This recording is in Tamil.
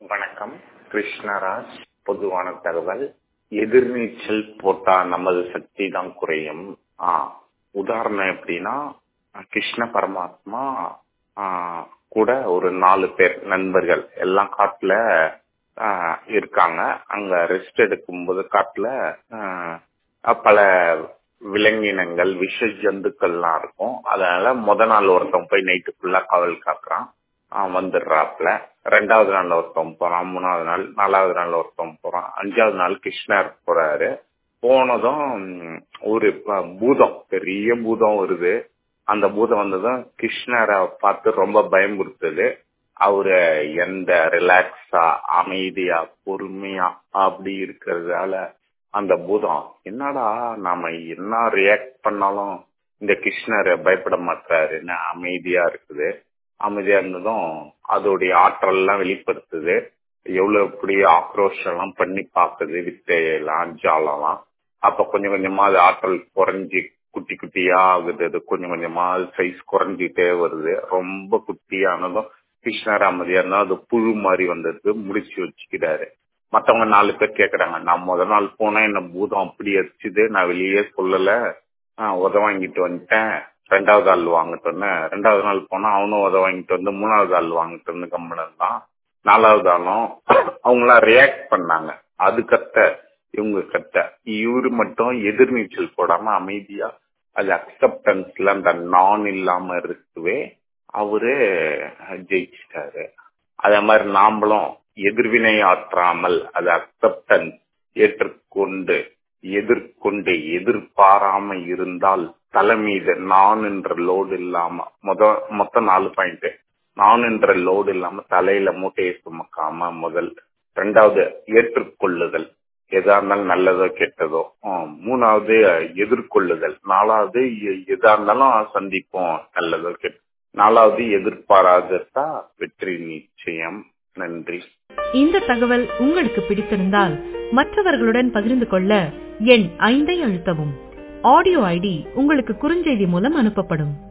வணக்கம் கிருஷ்ணராஜ் பொதுவான தகவல் எதிர்நீச்சல் போட்டா நமது சக்தி தான் குறையும் ஆ உதாரணம் எப்படின்னா கிருஷ்ண பரமாத்மா ஆ, கூட ஒரு நாலு பேர் நண்பர்கள் எல்லாம் காட்டுல ஆ, இருக்காங்க அங்க ரெஸ்ட் எடுக்கும்போது காட்டுல ஆ, பல விலங்கினங்கள் விஷ ஜந்துக்கள்லாம் இருக்கும் அதனால முத நாள் ஒருத்தன் போய் நைட்டு ஃபுல்லா காவல் காக்குறான் அவன் வந்துடுறாப்புல ரெண்டாவது நாள் ஒருத்தன் போறான் மூணாவது நாள் நாலாவது நாள் ஒருத்தன் போறான் அஞ்சாவது நாள் கிருஷ்ணர் போறாரு போனதும் ம், ஒரு ப- பூதம் பெரிய பூதம் வருது அந்த பூதம் வந்ததும் கிருஷ்ணரை பார்த்து ரொம்ப பயமுறுத்துது அவரு எந்த ரிலாக்ஸா அமைதியா பொறுமையா அப்படி இருக்கிறதால அந்த பூதம் என்னடா நாம என்ன ரியாக்ட் பண்ணாலும் இந்த கிருஷ்ணர் பயப்பட மாட்டாருன்னு அமைதியா இருக்குது அமைதியா இருந்ததும் அதோடைய ஆற்றல் எல்லாம் வெளிப்படுத்துது எவ்வளவு இப்படி ஆக்ரோஷம் எல்லாம் பண்ணி பாக்குது வித்தையெல்லாம் ஜாலம்லாம் அப்ப கொஞ்சம் கொஞ்சமா அது ஆற்றல் குறைஞ்சி குட்டி குட்டியா ஆகுது அது கொஞ்சம் கொஞ்சமா சைஸ் குறைஞ்சிட்டே வருது ரொம்ப குட்டியானதும் கிருஷ்ணர் அமைதியா இருந்தா அது புழு மாதிரி வந்தது முடிச்சு வச்சுக்கிறாரு மத்தவங்க நாலு பேர் கேக்குறாங்க நான் முத நாள் போனா என்ன பூதம் அப்படி அடிச்சுது நான் வெளியே சொல்லல ஆஹ் உத வாங்கிட்டு வந்துட்டேன் ரெண்டாவது ஆள் வாங்கிட்டு வந்தேன் ரெண்டாவது நாள் போனா அவனும் உத வாங்கிட்டு வந்து மூணாவது ஆள் வாங்கிட்டு வந்து கம்பெனி தான் நாலாவது ஆளும் அவங்களாம் ரியாக்ட் பண்ணாங்க அது கத்த இவங்க கத்த இவரு மட்டும் எதிர்நீச்சல் போடாம அமைதியா அது அக்செப்டன்ஸ்ல அந்த நான் இல்லாம இருக்கவே அவரு ஜெயிச்சிட்டாரு அதே மாதிரி நாமளும் எதிர்வினை ஆற்றாமல் அது அக்செப்டன்ஸ் ஏற்றுக்கொண்டு எதிர்கொண்டு எதிர்பாராம இருந்தால் தலை மீது நான் என்ற லோடு இல்லாம முத மொத்தம் நாலு பாயிண்ட் நான் என்ற லோடு இல்லாம தலையில மூட்டையை சுமக்காம முதல் ரெண்டாவது ஏற்றுக்கொள்ளுதல் எதா இருந்தாலும் நல்லதோ கெட்டதோ ஆஹ் மூணாவது எதிர்கொள்ளுதல் நாலாவது எ- எதா இருந்தாலும் சந்திப்போம் நல்லதோ கெட்ட நாலாவது எதிர்பாராததா வெற்றி நிச்சயம் நன்றி இந்த தகவல் உங்களுக்கு பிடித்திருந்தால் மற்றவர்களுடன் பகிர்ந்து கொள்ள எண் ஐந்தை அழுத்தவும் ஆடியோ ஐடி உங்களுக்கு குறுஞ்செய்தி மூலம் அனுப்பப்படும்